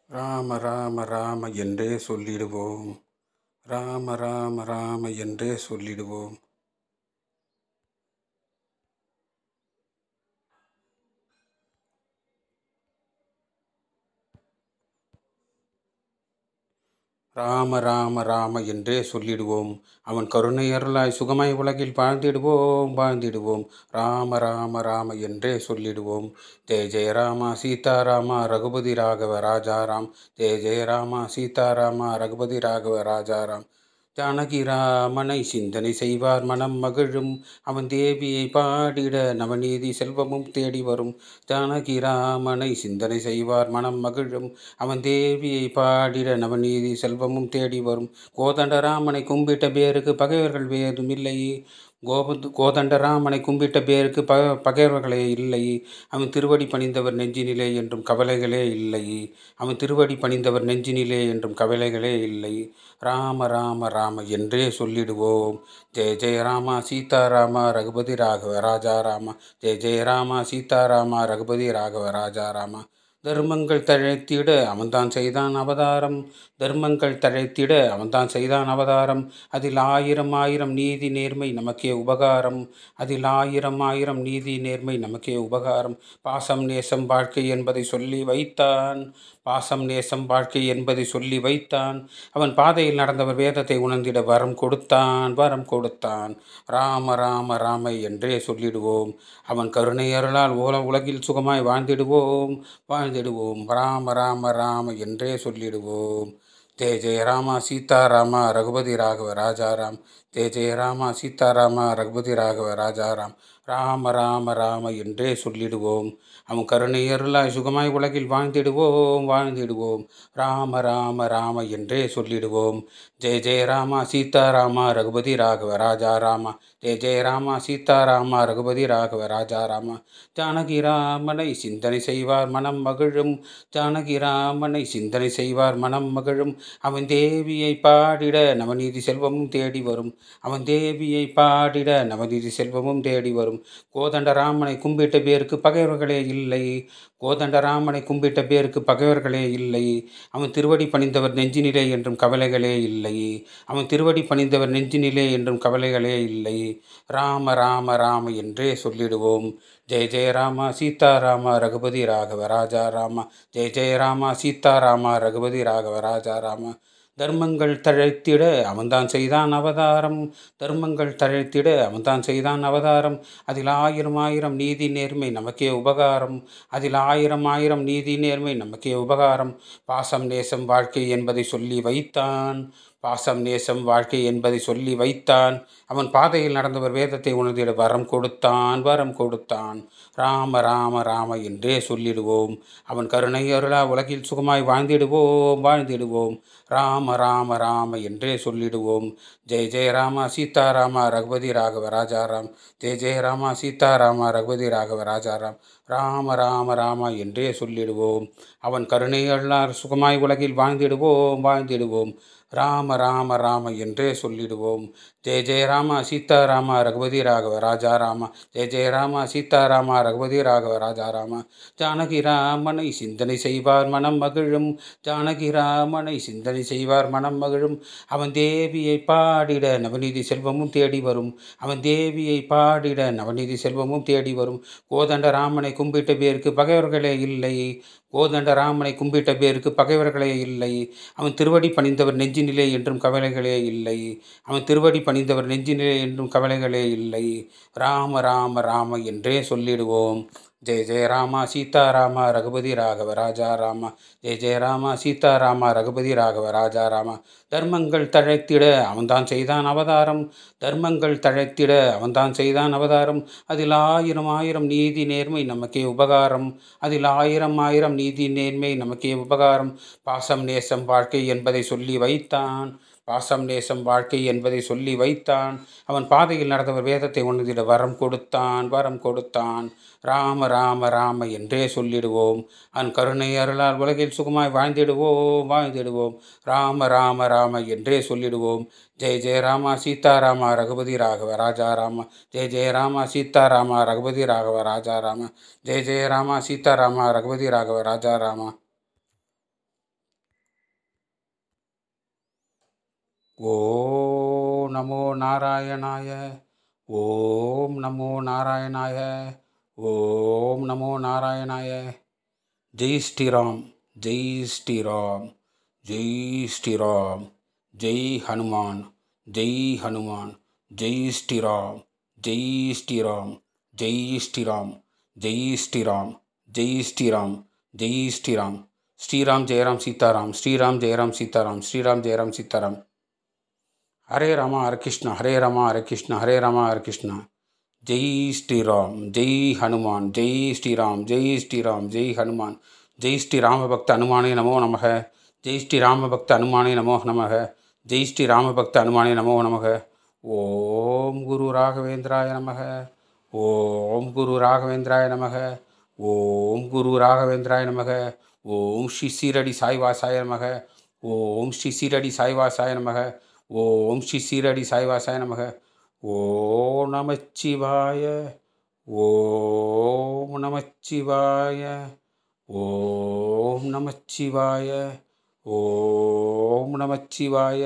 ராம ராம ராம என்றே சொல்லிடுவோம் ராம ராம ராம என்றே சொல்லிடுவோம் ராம ராம ராம என்றே சொல்லிடுவோம் அவன் கருணை அருளாய் சுகமாய் உலகில் வாழ்ந்திடுவோம் வாழ்ந்திடுவோம் ராம ராம ராம என்றே சொல்லிடுவோம் ஜெய ஜெய ராமா சீதாராமா ரகுபதி ராகவ ராஜாராம் ஜெய ஜெய ராமா சீதாராமா ரகுபதி ராகவ ராஜாராம் ஜானகி ராமனை சிந்தனை செய்வார் மனம் மகிழும் அவன் தேவியை பாடிட நவநீதி செல்வமும் தேடி வரும் ஜானகி ராமனை சிந்தனை செய்வார் மனம் மகிழும் அவன் தேவியை பாடிட நவநீதி செல்வமும் தேடி வரும் கோதண்ட ராமனை கும்பிட்ட பேருக்கு பகைவர்கள் வேறும் இல்லை கோபந்து கோதண்டராமனை கும்பிட்ட பேருக்கு ப பகைவர்களே இல்லை அவன் திருவடி பணிந்தவர் நெஞ்சினிலே என்றும் கவலைகளே இல்லை அவன் திருவடி பணிந்தவர் நெஞ்சினிலே என்றும் கவலைகளே இல்லை ராம ராம ராம என்றே சொல்லிடுவோம் ஜெய ஜெய ராமா சீதாராமா ரகுபதி ராகவ ராஜா ராமா ஜெய ஜெய ராமா சீதாராமா ரகுபதி ராகவ ராஜா ராமா தர்மங்கள் தழைத்திட அவன்தான் செய்தான் அவதாரம் தர்மங்கள் தழைத்திட அவன்தான் செய்தான் அவதாரம் அதில் ஆயிரம் ஆயிரம் நீதி நேர்மை நமக்கே உபகாரம் அதில் ஆயிரம் ஆயிரம் நீதி நேர்மை நமக்கே உபகாரம் பாசம் நேசம் வாழ்க்கை என்பதை சொல்லி வைத்தான் பாசம் நேசம் வாழ்க்கை என்பதை சொல்லி வைத்தான் அவன் பாதையில் நடந்தவர் வேதத்தை உணர்ந்திட வரம் கொடுத்தான் வரம் கொடுத்தான் ராம ராம ராமை என்றே சொல்லிடுவோம் அவன் கருணை அருளால் ஓல உலகில் சுகமாய் வாழ்ந்திடுவோம் வாழ்ந்திடுவோம் ராம ராம ராம என்றே சொல்லிடுவோம் ஜெய ஜெய ராமா சீதாராமா ரகுபதி ராகவ ராஜாராம் ஜெய ஜெய ராமா சீதாராமா ரகுபதி ராகவ ராஜாராம் ராம ராம ராம என்றே சொல்லிடுவோம் அவன் கருணை அருளாய் சுகமாய் உலகில் வாழ்ந்திடுவோம் வாழ்ந்திடுவோம் ராம ராம ராம என்றே சொல்லிடுவோம் ஜெய ஜெய ராமா சீதாராமா ரகுபதி ராகவ ராஜா ராமா ஜெய ஜெய ராமா சீதாராமா ரகுபதி ராகவ ராஜா ராமா ஜானகி ராமனை சிந்தனை செய்வார் மனம் மகிழும் ஜானகி ராமனை சிந்தனை செய்வார் மனம் மகிழும் அவன் தேவியை பாடிட நவநீதி செல்வமும் தேடி வரும் அவன் தேவியை பாடிட நவநீதி செல்வமும் தேடி வரும் கோதண்ட ராமனை கும்பிட்ட பேருக்கு பகைவர்களே இல்லை கோதண்ட ராமனை கும்பிட்ட பேருக்கு பகைவர்களே இல்லை அவன் திருவடி பணிந்தவர் நெஞ்சினிலே என்றும் கவலைகளே இல்லை அவன் திருவடி பணிந்தவர் நெஞ்சினிலே என்றும் கவலைகளே இல்லை ராம ராம ராம என்றே சொல்லிடுவோம் ஜெய ஜெய ராமா சீதாராமா ரகுபதி ராகவ ராஜா ராமா ஜெய ஜெய ராமா சீதாராமா ரகுபதி ராகவ ராஜா ராமா தர்மங்கள் தழைத்திட அவன்தான் செய்தான் அவதாரம் தர்மங்கள் தழைத்திட அவன்தான் செய்தான் அவதாரம் அதில் ஆயிரம் ஆயிரம் நீதி நேர்மை நமக்கே உபகாரம் அதில் ஆயிரம் ஆயிரம் நீதி நேர்மை நமக்கே உபகாரம் பாசம் நேசம் வாழ்க்கை என்பதை சொல்லி வைத்தான் பாசம் நேசம் வாழ்க்கை என்பதை சொல்லி வைத்தான் அவன் பாதையில் நடந்தவர் வேதத்தை உணர்ந்திட வரம் கொடுத்தான் வரம் கொடுத்தான் ராம ராம ராம என்றே சொல்லிடுவோம் அவன் கருணை அருளா உலகில் சுகமாய் வாழ்ந்திடுவோம் வாழ்ந்திடுவோம் ராம ராம ராம என்றே சொல்லிடுவோம் ஜெய ஜெய ராமா சீதாராமா ரகுபதி ராகவ ராஜாராம் ஜெய ஜெய ராமா சீதாராமா ரகுபதி ராகவ ராஜாராம் ராம ராம ராம என்றே சொல்லிடுவோம் அவன் கருணை அருளார் சுகமாய் உலகில் வாழ்ந்திடுவோம் வாழ்ந்திடுவோம் ராம ராம ராம என்றே சொல்லிடுவோம் ஜெய ஜெய ராமா சீதாராமா ரகுபதி ராகவ ராஜா ராமா ஜெய ஜெய ராமா சீதாராமா ரகுபதி ராகவ ராஜா ராமா ஜானகி ராமனை சிந்தனை செய்வார் மனம் மகிழும் ஜானகி ராமனை சிந்தனை செய்வார் மனம் மகிழும் அவன் தேவியை பாடிட நவநீதி செல்வமும் தேடி வரும் அவன் தேவியை பாடிட நவநீதி செல்வமும் தேடி வரும் கோதண்ட ராமனை கும்பிட்ட பேருக்கு பகைவர்களே இல்லை கோதண்ட ராமனை கும்பிட்ட பேருக்கு பகைவர்களே இல்லை அவன் திருவடி பணிந்தவர் நெஞ்சினிலே என்றும் கவலைகளே இல்லை அவன் திருவடி பணிந்தவர் நெஞ்சினிலே என்றும் கவலைகளே இல்லை ராம ராம ராம என்றே சொல்லிடுவோம் ஜெய ஜெய ராமா சீதாராமா ரகுபதி ராகவ ராஜா ராமா ஜெய ஜெய ராமா சீதாராமா ரகுபதி ராகவ ராஜா ராமா தர்மங்கள் தழைத்திட அவன்தான் செய்தான் அவதாரம் தர்மங்கள் தழைத்திட அவன்தான் செய்தான் அவதாரம் அதில் ஆயிரம் ஆயிரம் நீதி நேர்மை நமக்கே உபகாரம் அதில் ஆயிரம் ஆயிரம் நீதி நேர்மை நமக்கே உபகாரம் பாசம் நேசம் வாழ்க்கை என்பதை சொல்லி வைத்தான் பாசம் நேசம் வாழ்க்கை என்பதை சொல்லி வைத்தான் அவன் பாதையில் நடந்தவர் வேதத்தை உணர்ந்திட வரம் கொடுத்தான் வரம் கொடுத்தான் ராம ராம ராம என்றே சொல்லிடுவோம் அவன் கருணை அருளால் உலகில் சுகமாய் வாழ்ந்திடுவோம் வாழ்ந்திடுவோம் ராம ராம ராம என்றே சொல்லிடுவோம் ஜெய ஜெய ராமா சீதாராமா ரகுபதி ராகவ ராஜா ராம ஜெய ஜெய ராமா சீதாராமா ரகுபதி ராகவ ராஜா ராம ஜெய ஜெய ராமா சீதாராமா ரகுபதி ராகவ ராஜா ராமா ஓம் நமோ நாராயணாய ஓம் நமோ நாராயணாய ஓம் நமோ நாராயணாய ஜெய் ஸ்ரீராம் ஜெய் ஸ்ரீராம் ஜெய் ஸ்ரீராம் ஜெய் ஹனுமான் ஜெய் ஹனுமான் ஜெய் ஸ்ரீராம் ஜெய் ஸ்ரீராம் ஜெய் ஸ்ரீராம் ஜெய் ஸ்ரீராம் ஜெய் ஸ்ரீராம் ஜெய் ஸ்ரீராம் ஸ்ரீராம் ஜெயராம் சீதாராம் ஸ்ரீராம் ஜெயராம் சீதாராம் ஸ்ரீராம் ஜெயராம் சீதாராம் ஹரே ராமா ஹரே கிருஷ்ணா ஹரே ராமா ஹரே கிருஷ்ணா ஹரே ராமா ஹரே கிருஷ்ணா ஜெய் ஸ்ரீராம் ஜெய் ஹனுமான் ஜெய் ஸ்ரீராம் ஜெய் ஸ்ரீராம் ஜெய் ஹனுமான் ஜெய் ஸ்ரீ ராமபக்த அனுமானே நமோ நமக ஜெய் ஸ்ரீ ராமபக்த அனுமானே நமோ நமக ஜெய் ஸ்ரீ ராமபக்த அனுமானே நமோ நமக ஓம் குரு ராகவேந்திராய நமக ஓம் குரு ராகவேந்திராய நமக ஓம் குரு ராகவேந்திராய நமக ஓம் ஸ்ரீ சீரடி சாய்வாசாய நமக ஓம் ஸ்ரீ சீரடி சாய்வாசாய நமக ஓம் ஸ்ரீ சீரடி சாய்வாசாய நமக ஓம் நமச்சிவாய ஓம் நமச்சிவாய ஓம் நமச்சிவாய ஓம் நமச்சிவாய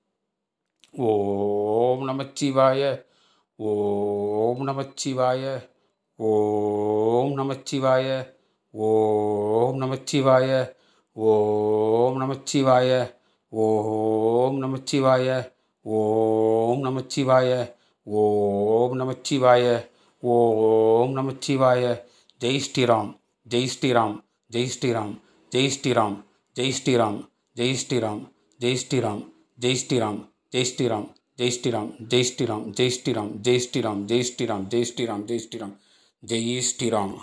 ஓம் நமச்சிவாய ஓம் நமச்சிவாய ஓம் நமச்சிவாய ஓம் நமச்சிவாய ஓம் நமச்சிவாய ஓம் நமச்சிவாய ஓம் நமச்சிவாய ஓம் நமச்சிவாய ஓம் நமச்சிவாய ஜெய் ஸ்ரீராம் ஜெய் ஸ்ரீராம் ஜெய் ஸ்ரீராம் ஜெய் ஸ்ரீராம் ஜெய் ஸ்ரீராம் ஜெய் ஸ்ரீராம் ஜெய் ஸ்ரீராம் ஜெய் ஸ்ரீராம் ஜெய் ஸ்ரீராம் ஜெய் ஸ்ரீராம் ஜெய் ஸ்ரீராம் ஜெய் ஸ்ரீராம் ஜெய் ஸ்ரீராம் ஜெய் ஸ்ரீராம் ஜெய் ஸ்ரீராம் ஜெய் ஸ்ரீராம் ஜெய் ஸ்ரீராம் ஜெய் ஸ்ரீராம்